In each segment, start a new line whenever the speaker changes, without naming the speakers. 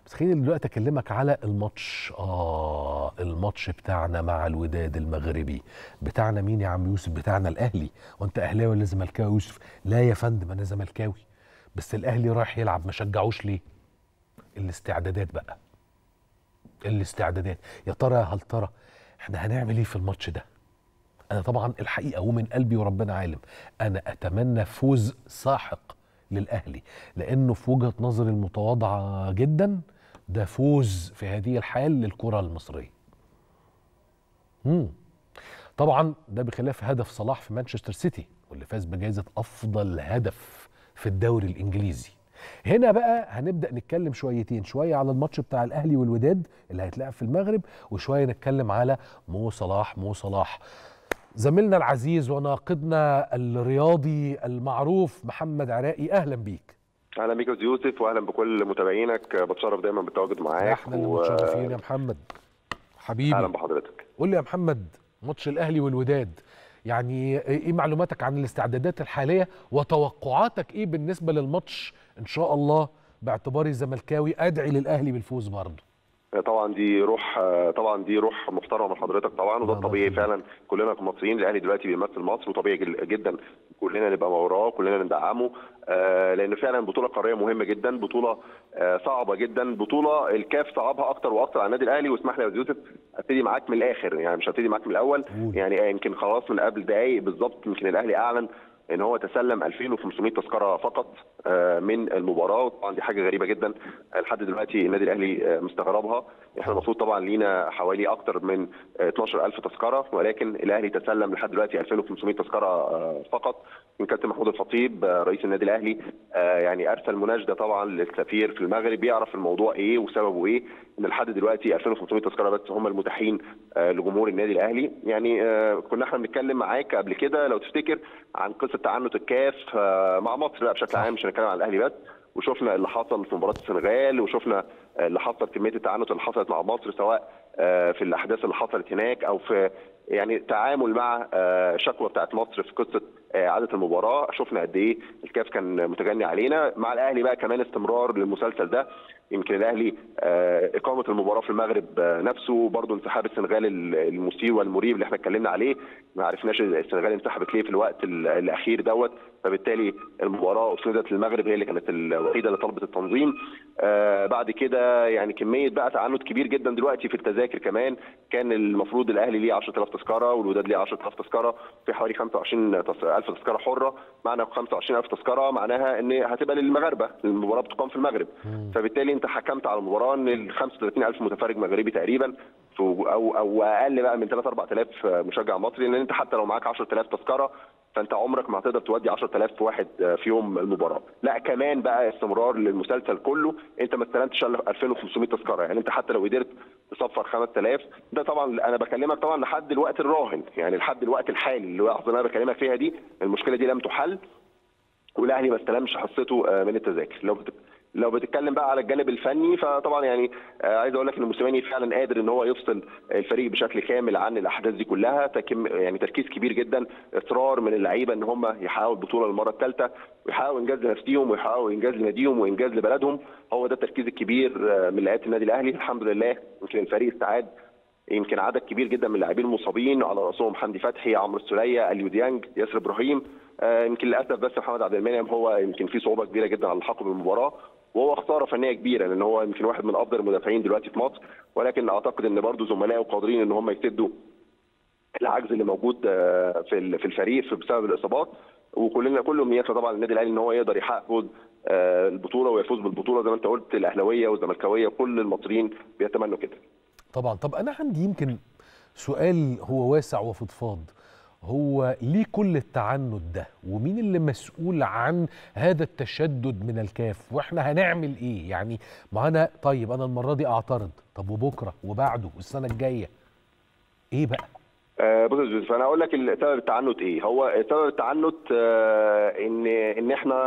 بس خليني دلوقتي اكلمك على الماتش اه الماتش بتاعنا مع الوداد المغربي بتاعنا مين يا عم يوسف بتاعنا الاهلي وانت اهلاوي ولا زملكاوي يا يوسف لا يا فندم انا زملكاوي بس الاهلي رايح يلعب ما شجعوش ليه الاستعدادات بقى الاستعدادات يا ترى يا هل ترى احنا هنعمل ايه في الماتش ده انا طبعا الحقيقه ومن قلبي وربنا عالم انا اتمنى فوز ساحق للاهلي لانه في وجهه نظري المتواضعه جدا ده فوز في هذه الحال للكره المصريه مم. طبعا ده بخلاف هدف صلاح في مانشستر سيتي واللي فاز بجائزه افضل هدف في الدوري الانجليزي هنا بقى هنبدا نتكلم شويتين شويه على الماتش بتاع الاهلي والوداد اللي هيتلعب في المغرب وشويه نتكلم على مو صلاح مو صلاح زميلنا العزيز وناقدنا الرياضي المعروف محمد عراقي اهلا بيك
اهلا بيك يا أستاذ يوسف واهلا بكل متابعينك بتشرف دايما بالتواجد معاك
احنا اللي متشرفين يا محمد حبيبي
اهلا بحضرتك
قول لي يا محمد ماتش الاهلي والوداد يعني ايه معلوماتك عن الاستعدادات الحاليه وتوقعاتك ايه بالنسبه للماتش ان شاء الله باعتباري زملكاوي ادعي للاهلي بالفوز برضه
طبعا دي روح طبعا دي روح محترمه من حضرتك طبعا وده الطبيعي فعلا كلنا كمصريين الاهلي دلوقتي بيمثل مصر وطبيعي جدا كلنا نبقى وراه كلنا ندعمه لان فعلا بطوله قاريه مهمه جدا بطوله صعبه جدا بطوله الكاف صعبها اكتر واكتر على النادي الاهلي واسمح لي يا يوسف ابتدي معاك من الاخر يعني مش هبتدي معاك من الاول يعني يمكن خلاص من قبل دقائق بالظبط يمكن الاهلي اعلن ان هو تسلم 2500 تذكره فقط من المباراه وطبعا دي حاجه غريبه جدا لحد دلوقتي النادي الاهلي مستغربها احنا المفروض طبعا لينا حوالي اكثر من 12000 تذكره ولكن الاهلي تسلم لحد دلوقتي 2500 تذكره فقط من كابتن محمود الخطيب رئيس النادي الاهلي يعني ارسل مناشده طبعا للسفير في المغرب يعرف الموضوع ايه وسببه ايه ان لحد دلوقتي 2500 تذكره بس هم المتاحين لجمهور النادي الاهلي يعني كنا احنا بنتكلم معاك قبل كده لو تفتكر عن قصه تعنت الكاف مع مصر لا بشكل عام مش هنتكلم عن الاهلي بس وشفنا اللي حصل في مباراه السنغال وشفنا اللي حصل كميه التعنت اللي حصلت مع مصر سواء في الاحداث اللي حصلت هناك او في يعني تعامل مع شكوى بتاعت مصر في قصه اعاده المباراه شفنا قد ايه الكاف كان متجني علينا مع الاهلي بقى كمان استمرار للمسلسل ده يمكن الاهلي اقامه المباراه في المغرب نفسه برضه انسحاب السنغال المثير والمريب اللي احنا اتكلمنا عليه ما عرفناش السنغال انسحبت ليه في الوقت الاخير دوت فبالتالي المباراه اسندت للمغرب هي اللي كانت الوحيده اللي طلبت التنظيم بعد كده يعني كميه بقى تعنت كبير جدا دلوقتي في التذاكر كمان كان المفروض الاهلي ليه 10000 تذكره والوداد ليه 10000 تذكره في حوالي 25000 تذكره حره معنى 25000 تذكره معناها ان هتبقى للمغاربه المباراه بتقام في المغرب فبالتالي انت حكمت على المباراه ان ال 35000 متفرج مغربي تقريبا او او اقل بقى من 3 4000 مشجع مصري لان انت حتى لو معاك 10000 تذكره فانت عمرك ما هتقدر تودي 10000 واحد في يوم المباراه لا كمان بقى استمرار للمسلسل كله انت ما استلمتش الا 2500 تذكره يعني انت حتى لو قدرت تصفر 5000 ده طبعا انا بكلمك طبعا لحد الوقت الراهن يعني لحد الوقت الحالي اللحظه اللي انا بكلمك فيها دي المشكله دي لم تحل والاهلي ما استلمش حصته من التذاكر لو بت... لو بتتكلم بقى على الجانب الفني فطبعا يعني عايز اقول لك ان موسيماني فعلا قادر ان هو يفصل الفريق بشكل كامل عن الاحداث دي كلها تكم يعني تركيز كبير جدا اصرار من اللعيبه ان هم يحققوا البطوله المره الثالثه ويحققوا انجاز لنفسهم ويحققوا انجاز لناديهم وانجاز لبلدهم هو ده التركيز الكبير من لعيبه النادي الاهلي الحمد لله يمكن الفريق استعاد يمكن عدد كبير جدا من اللاعبين المصابين على راسهم حمدي فتحي عمرو السوليه اليو ديانج ياسر ابراهيم يمكن للاسف بس محمد عبد المنعم هو يمكن في صعوبه كبيره جدا على الحاق بالمباراه وهو خساره فنيه كبيره لان هو يمكن واحد من افضل المدافعين دلوقتي في مصر ولكن اعتقد ان برضه زملائه قادرين ان هم يسدوا العجز اللي موجود في في الفريق بسبب الاصابات وكلنا كل امنياتنا طبعا النادي الاهلي ان هو يقدر يحقق فوز البطوله ويفوز بالبطوله زي ما انت قلت الاهلاويه والزملكاويه كل المصريين بيتمنوا كده.
طبعا طب انا عندي يمكن سؤال هو واسع وفضفاض هو ليه كل التعنت ده ومين اللي مسؤول عن هذا التشدد من الكاف واحنا هنعمل ايه يعني ما انا طيب انا المره دي اعترض طب وبكره وبعده والسنه الجايه ايه بقى
آه بص يا يوسف انا اقول لك سبب التعنت ايه هو سبب التعنت آه ان ان احنا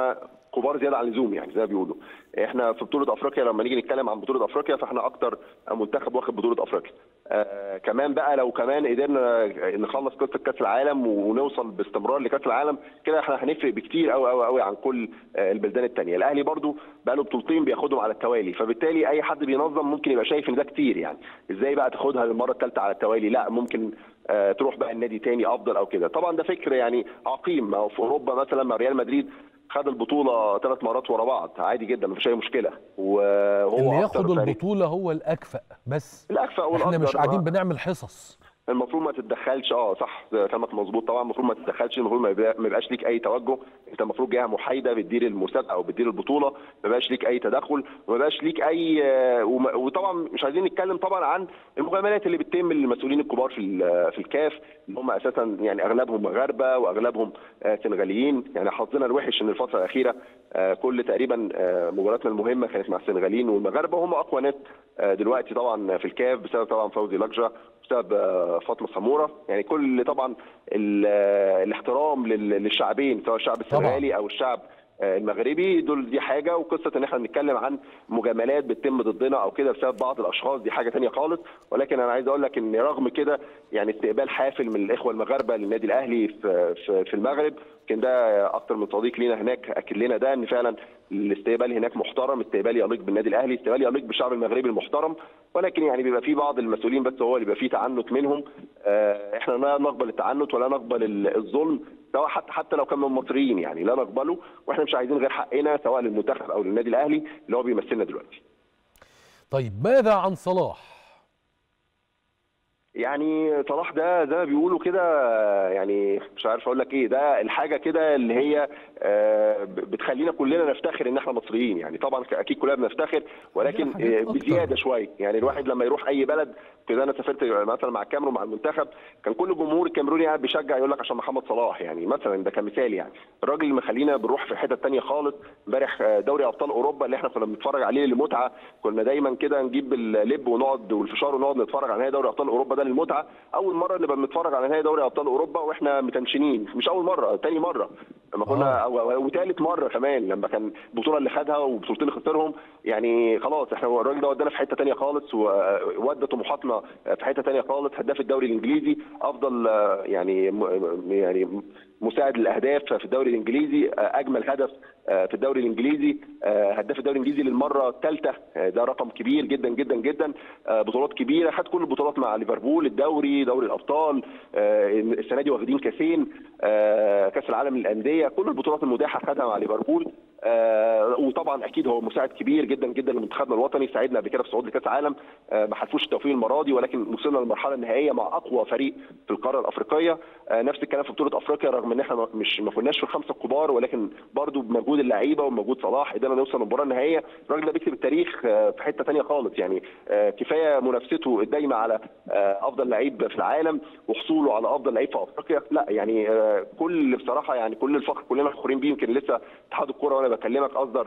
كبار زياده عن اللزوم يعني زي ما بيقولوا احنا في بطوله افريقيا لما نيجي نتكلم عن بطوله افريقيا فاحنا اكتر منتخب واخد بطوله افريقيا آه كمان بقى لو كمان قدرنا نخلص قصه كاس العالم ونوصل باستمرار لكاس العالم كده احنا هنفرق بكتير قوي قوي قوي عن كل آه البلدان الثانيه الاهلي برضو بقى له بطولتين بياخدهم على التوالي فبالتالي اي حد بينظم ممكن يبقى شايف ان ده كتير يعني ازاي بقى تاخدها للمره الثالثه على التوالي لا ممكن آه تروح بقى النادي تاني افضل او كده طبعا ده فكر يعني عقيم او في اوروبا مثلا مع ريال مدريد خد البطوله ثلاث مرات ورا بعض عادي جدا مفيش اي مشكله
وهو اللي ياخد البطوله هو الاكفأ بس
الاكفأ
احنا مش قاعدين بنعمل حصص
المفروض ما تتدخلش اه صح كلامك مظبوط طبعا المفروض ما تتدخلش المفروض ما يبقاش ليك اي توجه انت المفروض جهه محايده بتدير المسابقه او بتدير البطوله ما يبقاش ليك اي تدخل وما يبقاش ليك اي وطبعا مش عايزين نتكلم طبعا عن المجاملات اللي بتتم للمسؤولين الكبار في في الكاف اللي هم اساسا يعني اغلبهم مغاربه واغلبهم سنغاليين يعني حظنا الوحش ان الفتره الاخيره كل تقريبا مباراتنا المهمه كانت مع السنغاليين والمغاربه وهم اقوى ناس دلوقتي طبعا في الكاف بسبب طبعا فوزي لجرة بسبب فاطمه سموره يعني كل طبعا الاحترام للشعبين سواء الشعب السنغالي او الشعب المغربي دول دي حاجه وقصه ان احنا بنتكلم عن مجاملات بتتم ضدنا او كده بسبب بعض الاشخاص دي حاجه ثانيه خالص ولكن انا عايز اقول لك ان رغم كده يعني استقبال حافل من الاخوه المغاربه للنادي الاهلي في في المغرب كان ده اكتر من صديق لينا هناك اكد لنا ده ان فعلا الاستقبال هناك محترم استقبال يليق بالنادي الاهلي استقبال يليق بالشعب المغربي المحترم ولكن يعني بيبقى في بعض المسؤولين بس هو اللي بيبقى فيه تعنت منهم احنا لا نقبل التعنت ولا نقبل الظلم سواء حتى حتى لو كان من المصريين يعني لا نقبله واحنا مش عايزين غير حقنا سواء للمنتخب او للنادي الاهلي اللي هو بيمثلنا دلوقتي.
طيب ماذا عن صلاح؟
يعني صلاح ده زي ما بيقولوا كده يعني مش عارف اقول لك ايه ده الحاجه كده اللي هي بتخلينا كلنا نفتخر ان احنا مصريين يعني طبعا اكيد كلنا بنفتخر ولكن بزياده شويه يعني الواحد لما يروح اي بلد كده انا سافرت مثلا مع الكاميرون مع المنتخب كان كل الجمهور الكاميروني قاعد بيشجع يقول لك عشان محمد صلاح يعني مثلا ده كمثال يعني الراجل اللي مخلينا بنروح في حته ثانيه خالص امبارح دوري ابطال اوروبا اللي احنا كنا بنتفرج عليه للمتعه كنا دايما كده نجيب اللب ونقعد والفشار ونقعد نتفرج على نهائي دوري ابطال اوروبا ده للمتعه اول مره نبقى بنتفرج على نهائي دوري ابطال اوروبا واحنا متنشنين مش اول مره ثاني مره لما كنا وثالث مره كمان لما كان البطوله اللي خدها وبطولتين اللي خسرهم يعني خلاص احنا الراجل ده ودانا في حته ثانيه خالص وودى طموحاتنا في حته ثانيه خالص هداف الدوري الانجليزي افضل يعني يعني مساعد للاهداف في الدوري الانجليزي اجمل هدف في الدوري الانجليزي هداف الدوري الانجليزي للمره الثالثه ده رقم كبير جدا جدا جدا بطولات كبيره خد كل البطولات مع ليفربول الدوري دوري الابطال السنه دي واخدين كاسين كاس العالم للانديه كل البطولات المتاحه خدها مع ليفربول آه وطبعا اكيد هو مساعد كبير جدا جدا لمنتخبنا الوطني ساعدنا قبل كده في صعود لكاس العالم آه ما حلفوش التوفيق المره دي ولكن وصلنا للمرحله النهائيه مع اقوى فريق في القاره الافريقيه آه نفس الكلام في بطوله افريقيا رغم ان احنا مش ما كناش في الخمسه الكبار ولكن برضو بمجهود اللعيبه ومجهود صلاح قدرنا نوصل للمباراه النهائيه الراجل ده بيكتب التاريخ في حته ثانيه خالص يعني كفايه منافسته الدايمه على افضل لعيب في العالم وحصوله على افضل لعيب في افريقيا لا يعني كل بصراحه يعني كل الفخر كلنا فخورين بيه يمكن لسه اتحاد الكوره وانا بكلمك اصدر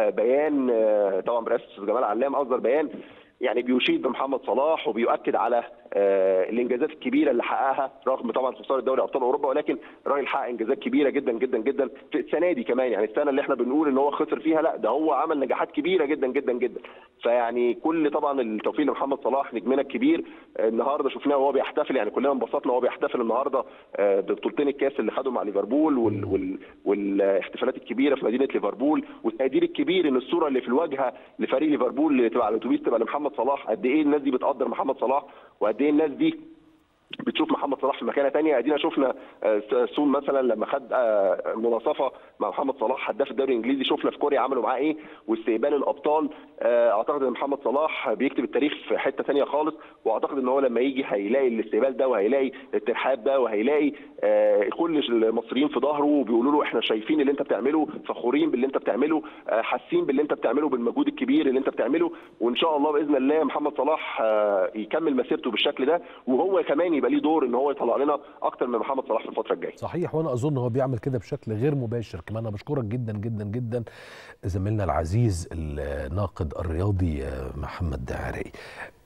بيان طبعا برئاسه جمال علام اصدر بيان يعني بيشيد بمحمد صلاح وبيؤكد على الانجازات الكبيره اللي حققها رغم طبعا خساره دوري ابطال اوروبا ولكن الراجل حقق انجازات كبيره جدا جدا جدا في السنه دي كمان يعني السنه اللي احنا بنقول ان هو خسر فيها لا ده هو عمل نجاحات كبيره جدا جدا جدا فيعني كل طبعا التوفيق لمحمد صلاح نجمنا الكبير النهارده شفناه وهو بيحتفل يعني كلنا انبسطنا وهو بيحتفل النهارده ببطولتين الكاس اللي خدهم مع ليفربول وال وال والاحتفالات الكبيره في مدينه ليفربول والتقدير الكبير ان الصوره اللي في الواجهه لفريق ليفربول اللي تبقى على الاتوبيس تبقى لمحمد صلاح قد ايه الناس دي بتقدر محمد صلاح وقد ايه الناس دي بتشوف محمد صلاح في مكانه ثانيه ادينا شفنا سون مثلا لما خد مناصفه مع محمد صلاح هداف الدوري الانجليزي شفنا في كوريا عملوا معاه ايه واستقبال الابطال اعتقد ان محمد صلاح بيكتب التاريخ في حته ثانيه خالص واعتقد ان هو لما يجي هيلاقي الاستقبال ده وهيلاقي الترحاب ده وهيلاقي كل المصريين في ظهره وبيقولوا له احنا شايفين اللي انت بتعمله فخورين باللي انت بتعمله حاسين باللي انت بتعمله بالمجهود الكبير اللي انت بتعمله وان شاء الله باذن الله محمد صلاح يكمل مسيرته بالشكل ده وهو كمان يبقى ليه دور ان هو يطلع لنا اكتر من محمد صلاح في الفتره الجايه
صحيح وانا اظن هو بيعمل كده بشكل غير مباشر كمان انا بشكرك جدا جدا جدا زميلنا العزيز الناقد الرياضي محمد عراقي